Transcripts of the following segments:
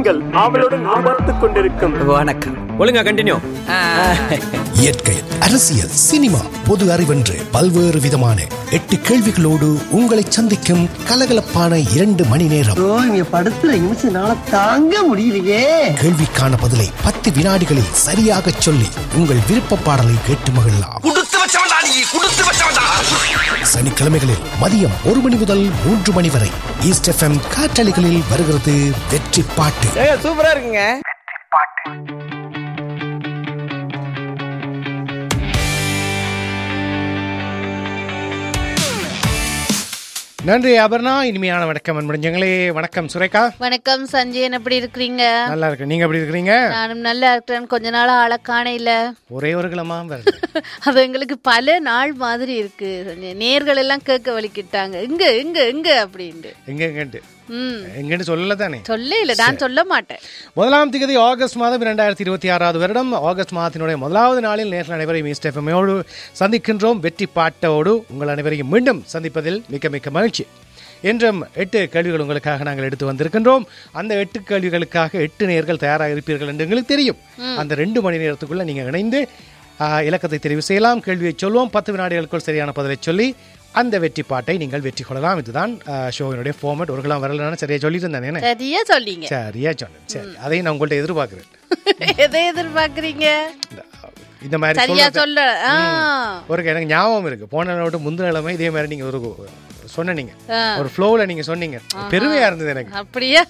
நீங்கள் ஆவலுடன் எதிர்பார்த்துக் கொண்டிருக்கும் வணக்கம் ஒழுங்கா கண்டினியூ இயற்கை அரசியல் சினிமா பொது அறிவென்று பல்வேறு விதமான எட்டு கேள்விகளோடு உங்களை சந்திக்கும் கலகலப்பான இரண்டு மணி நேரம் ஐயோ, இங்க படுத்துற நிமிஷம்னால தாங்க முடியலையே கேள்விக்கான பதிலை பத்து வினாடிகளில் சரியாக சொல்லி உங்கள் விருப்ப பாடலை கேட்டு மகிழலாம் சனிக்கிழமைகளில் மதியம் ஒரு மணி முதல் மூன்று மணி வரை ஈஸ்ட் எஃப்எம் காற்றலைகளில் வருகிறது வெற்றி பாட்டு சூப்பரா இருக்குங்க நன்றி அபர்ணா இனிமையான வணக்கம் அன்புடைஞ்சங்களே வணக்கம் சுரேகா வணக்கம் சஞ்சயன் எப்படி இருக்கிறீங்க நல்லா இருக்கு நீங்க எப்படி இருக்கிறீங்க நானும் நல்லா இருக்கிறேன் கொஞ்ச நாளா ஆளை காண இல்ல ஒரே ஒரு கிழமா வருது அது எங்களுக்கு பல நாள் மாதிரி இருக்கு சஞ்சய் நேர்கள் எல்லாம் கேட்க வலிக்கிட்டாங்க இங்க இங்க இங்க அப்படின்ட்டு எங்க எங்கன்ட்டு ம் எங்கன்னு சொல்லல தானே சொல்ல இல்ல நான் சொல்ல மாட்டேன் முதலாம் தேதி ஆகஸ்ட் மாதம் இரண்டாயிரத்தி இருபத்தி ஆறாவது வருடம் ஆகஸ்ட் மாதத்தினுடைய முதலாவது நாளில் நேற்று அனைவரையும் ஈஸ்ட் எஃப்எம்மோடு சந்திக்கின்றோம் வெற்றி பாட்டோடு உங்கள் அனைவரையும் மீண்டும் சந்திப்பதில் மிக்க மிக்க மகிழ்ச்சி என்றும் எட்டு கேள்விகள் உங்களுக்காக நாங்கள் எடுத்து வந்திருக்கின்றோம் அந்த எட்டு கேள்விகளுக்காக எட்டு நேர்கள் தயாராக இருப்பீர்கள் என்று எங்களுக்கு தெரியும் அந்த ரெண்டு மணி நேரத்துக்குள்ள நீங்க இணைந்து ஆ, இலக்கத்தை தெரிவு செய்யலாம் கேள்வியை சொல்வோம் பத்து வினாடிகளுக்குள் சரியான பதிலை சொல்லி அந்த வெற்றி பாட்டை நீங்கள் வெற்றி கொள்ளலாம் இதுதான் ஆ, ஷோவினுடைய ஃபார்மேட் ஒரு கிளாம் வரலன்னு சரியா சொல்லிட்டு இருந்தேன் சரியா சொல்லிங்க சரியா சொன்னேன் சரி அதையும் நான் உங்கள்ட்ட எதிர்பார்க்கிறேன் எதை எதிர்பார்க்கறீங்க இந்த- இந்த மாதிரி சரியா சொல்றது- சொல்ல ஆ. ஒரு எனக்கு ஞாபகம் இருக்கு போன விட முந்தின கிழமை இதே மாதிரி நீங்க ஒரு சொன்னீங்க ஒரு ஃப்ளோவில் நீங்க சொன்னீங்க பெருமையா இருந்தது எனக்கு அப்படியா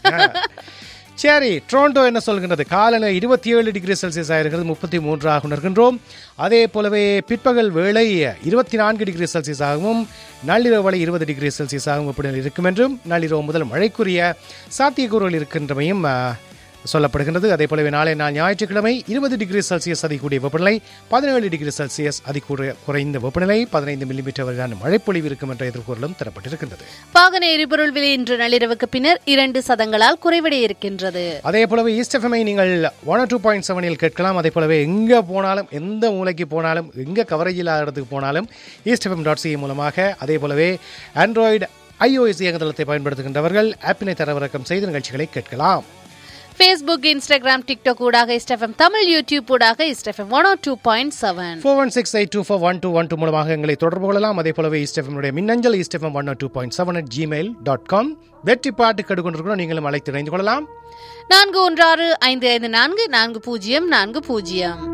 சரி டொரண்டோ என்ன சொல்கின்றது காலநிலை இருபத்தி ஏழு டிகிரி செல்சியஸ் ஆயிருக்கிறது முப்பத்தி மூன்றாக உணர்கின்றோம் அதே போலவே பிற்பகல் வேளை இருபத்தி நான்கு டிகிரி செல்சியஸ் ஆகவும் நள்ளிரவு வேளை இருபது டிகிரி செல்சியஸ் ஆகும் வெப்பநிலை இருக்கும் என்றும் நள்ளிரவு முதல் மழைக்குரிய சாத்தியக்கூறுகள் இருக்கின்றமையும் ஆ, சொல்லப்படுகின்றது அதே போலவே நாளை நாள் ஞாயிற்றுக்கிழமை இருபது டிகிரி செல்சியஸ் அதிகூடிய வெப்பநிலை பதினேழு டிகிரி செல்சியஸ் அதிகூடிய குறைந்த வெப்பநிலை பதினைந்து மில்லிமீட்டர் வரையான மழைப்பொழிவு இருக்கும் என்ற எதிர்கூறலும் தரப்பட்டிருக்கின்றது வாகன எரிபொருள் விலை இன்று நள்ளிரவுக்கு பின்னர் இரண்டு சதங்களால் குறைவடைய இருக்கின்றது அதே போலவே ஈஸ்ட் எஃப்எம்ஐ நீங்கள் ஒன் டூ பாயிண்ட் செவனில் கேட்கலாம் அதே போலவே எங்கே போனாலும் எந்த மூலைக்கு போனாலும் எங்கே கவரேஜ் இல்லாத இடத்துக்கு போனாலும் ஈஸ்ட் எஃப்எம் டாட் சிஏ மூலமாக அதே போலவே ஆண்ட்ராய்டு ஐஓஎஸ் இயங்குதளத்தை பயன்படுத்துகின்றவர்கள் ஆப்பினை தரவிறக்கம் செய்து நிகழ்ச்சிகளை கேட்கலாம் ஃபேஸ்புக் இன்ஸ்டாகிராம் டிக்டாக் ஊடாக இஸ்டெஃப்எம் தமிழ் யூடியூப் ஊடாக East FM one two point seven four one six eight two four one two one two மூலமாக எங்களை தொடர்பு கொள்ளலாம் அதே போலவே ஈஸ்டெஃபனுடைய மின்னஞ்சல் East FM one two point seven at Gmail dot com வெற்றி பாட்டு கெடுக்கொண்டிருக்கிறோம் நீங்களும் அழைத்து இணைந்து கொள்ளலாம் நான்கு ஒன்று ஆறு ஐந்து ஐந்து நான்கு நான்கு பூஜ்ஜியம் நான்கு பூஜ்ஜியம்